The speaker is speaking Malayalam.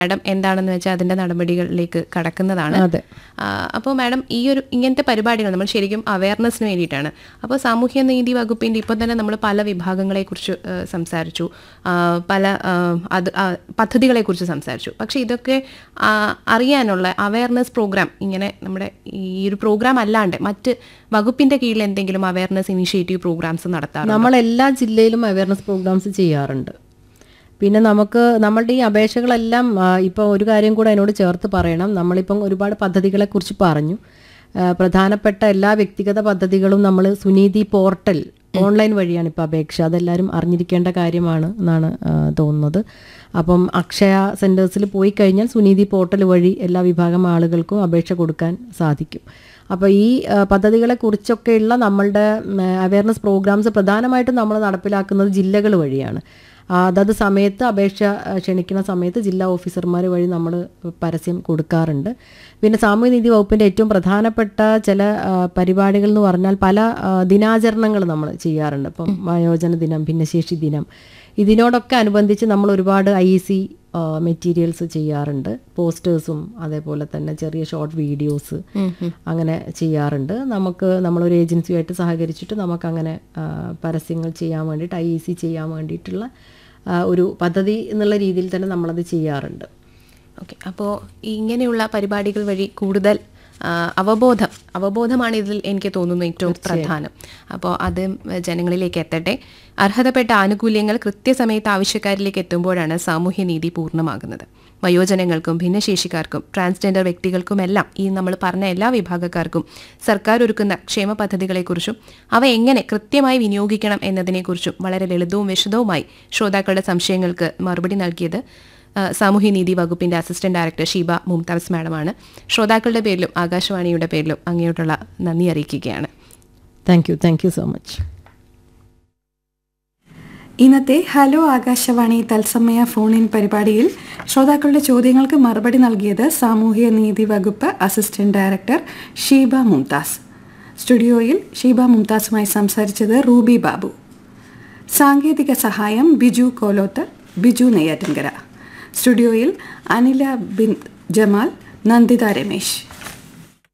മാഡം എന്താണെന്ന് വെച്ചാൽ അതിന്റെ നടപടികളിലേക്ക് കടക്കുന്നതാണ് അതെ അപ്പോൾ മാഡം ഈ ഒരു ഇങ്ങനത്തെ പരിപാടികൾ നമ്മൾ ശരിക്കും അവയർനെസ്സിന് വേണ്ടിയിട്ടാണ് അപ്പോൾ സാമൂഹ്യ നീതി വകുപ്പിന്റെ ഇപ്പോൾ തന്നെ നമ്മൾ പല വിഭാഗങ്ങളെക്കുറിച്ച് ആ, സംസാരിച്ചു ആ, പല ആ, അത് ആ, പദ്ധതികളെക്കുറിച്ച് സംസാരിച്ചു പക്ഷേ ഇതൊക്കെ ആ, അറിയാനുള്ള അവയർനെസ് പ്രോഗ്രാം ഇങ്ങനെ നമ്മുടെ ഈ ഒരു പ്രോഗ്രാം അല്ലാണ്ട് മറ്റ് വകുപ്പിന്റെ കീഴിൽ എന്തെങ്കിലും അവയർനെസ് ഇനിഷ്യേറ്റീവ് പ്രോഗ്രാംസ് നടത്താറുണ്ട് നമ്മൾ എല്ലാ ജില്ലയിലും അവയർനെസ് പ്രോഗ്രാംസ് ചെയ്യാറുണ്ട് പിന്നെ നമുക്ക് നമ്മളുടെ ഈ അപേക്ഷകളെല്ലാം ഇപ്പോൾ ഒരു കാര്യം കൂടെ അതിനോട് ചേർത്ത് പറയണം നമ്മളിപ്പം ഒരുപാട് പദ്ധതികളെക്കുറിച്ച് പറഞ്ഞു ആ, പ്രധാനപ്പെട്ട എല്ലാ വ്യക്തിഗത പദ്ധതികളും നമ്മൾ സുനീതി പോർട്ടൽ ഓൺലൈൻ വഴിയാണ് ഇപ്പോൾ അപേക്ഷ അതെല്ലാവരും അറിഞ്ഞിരിക്കേണ്ട കാര്യമാണ് എന്നാണ് ആ, തോന്നുന്നത് അപ്പം അക്ഷയ സെൻറ്റേഴ്സിൽ പോയി കഴിഞ്ഞാൽ സുനീതി പോർട്ടൽ വഴി എല്ലാ വിഭാഗം ആളുകൾക്കും അപേക്ഷ കൊടുക്കാൻ സാധിക്കും അപ്പോൾ ഈ ആ, പദ്ധതികളെക്കുറിച്ചൊക്കെയുള്ള നമ്മളുടെ അവയർനെസ് പ്രോഗ്രാംസ് പ്രധാനമായിട്ടും നമ്മൾ നടപ്പിലാക്കുന്നത് ജില്ലകൾ വഴിയാണ് ആ, അതത് സമയത്ത് അപേക്ഷ ആ, ക്ഷണിക്കുന്ന സമയത്ത് ജില്ലാ ഓഫീസർമാർ വഴി നമ്മൾ പരസ്യം കൊടുക്കാറുണ്ട് പിന്നെ സാമൂഹ്യനീതി വകുപ്പിൻ്റെ ഏറ്റവും പ്രധാനപ്പെട്ട ചില ആ, പരിപാടികൾ എന്ന് പറഞ്ഞാൽ പല ദിനാചരണങ്ങൾ നമ്മൾ ചെയ്യാറുണ്ട് ഇപ്പം വയോജന ദിനം ഭിന്നശേഷി ദിനം ഇതിനോടൊക്കെ അനുബന്ധിച്ച് നമ്മൾ ഒരുപാട് ഐ സി മെറ്റീരിയൽസ് ചെയ്യാറുണ്ട് പോസ്റ്റേഴ്സും അതേപോലെ തന്നെ ചെറിയ ഷോർട്ട് വീഡിയോസ് അങ്ങനെ ചെയ്യാറുണ്ട് നമുക്ക് നമ്മളൊരു ഏജൻസിയുമായിട്ട് സഹകരിച്ചിട്ട് നമുക്ക് അങ്ങനെ ആ, പരസ്യങ്ങൾ ചെയ്യാൻ വേണ്ടിയിട്ട് ഐ സി ചെയ്യാൻ വേണ്ടിയിട്ടുള്ള ആ, ഒരു പദ്ധതി എന്നുള്ള രീതിയിൽ തന്നെ നമ്മളത് ചെയ്യാറുണ്ട് ഓക്കെ അപ്പോൾ ഇങ്ങനെയുള്ള പരിപാടികൾ വഴി കൂടുതൽ ആ, അവബോധം അവബോധമാണ് ഇതിൽ എനിക്ക് തോന്നുന്നു ഏറ്റവും പ്രധാനം അപ്പോൾ അത് ജനങ്ങളിലേക്ക് എത്തട്ടെ അർഹതപ്പെട്ട ആനുകൂല്യങ്ങൾ കൃത്യസമയത്ത് ആവശ്യക്കാരിലേക്ക് എത്തുമ്പോഴാണ് സാമൂഹ്യനീതി പൂർണ്ണമാകുന്നത് വയോജനങ്ങൾക്കും ഭിന്നശേഷിക്കാർക്കും ട്രാൻസ്ജെൻഡർ വ്യക്തികൾക്കുമെല്ലാം ഈ നമ്മൾ പറഞ്ഞ എല്ലാ വിഭാഗക്കാർക്കും സർക്കാർ ഒരുക്കുന്ന ക്ഷേമ പദ്ധതികളെക്കുറിച്ചും അവ എങ്ങനെ കൃത്യമായി വിനിയോഗിക്കണം എന്നതിനെക്കുറിച്ചും വളരെ ലളിതവും വിശദവുമായി ശ്രോതാക്കളുടെ സംശയങ്ങൾക്ക് മറുപടി നൽകിയത് ആ, സാമൂഹ്യനീതി വകുപ്പിന്റെ അസിസ്റ്റന്റ് ഡയറക്ടർ ഷീബ മുംതാസ് മാഡമാണ് ശ്രോതാക്കളുടെ പേരിലും ആകാശവാണിയുടെ പേരിലും അങ്ങോട്ടുള്ള നന്ദി അറിയിക്കുകയാണ് thank you thank you so much ഇന്നത്തെ ഹലോ ആകാശവാണി തത്സമയ ഫോൺ ഇൻ പരിപാടിയിൽ ശ്രോതാക്കളുടെ ചോദ്യങ്ങൾക്ക് മറുപടി നൽകിയത് സാമൂഹ്യ നീതി വകുപ്പ് അസിസ്റ്റന്റ് ഡയറക്ടർ ഷീബ മുംതാസ് സ്റ്റുഡിയോയിൽ ഷീബ മുംതാസുമായി സംസാരിച്ചത് റൂബി ബാബു സാങ്കേതിക സഹായം ബിജു കോലോത്ത് ബിജു നെയ്യാറ്റിൻകര സ്റ്റുഡിയോയിൽ അനില ബിൻ ജമാൽ നന്ദിത രമേശ്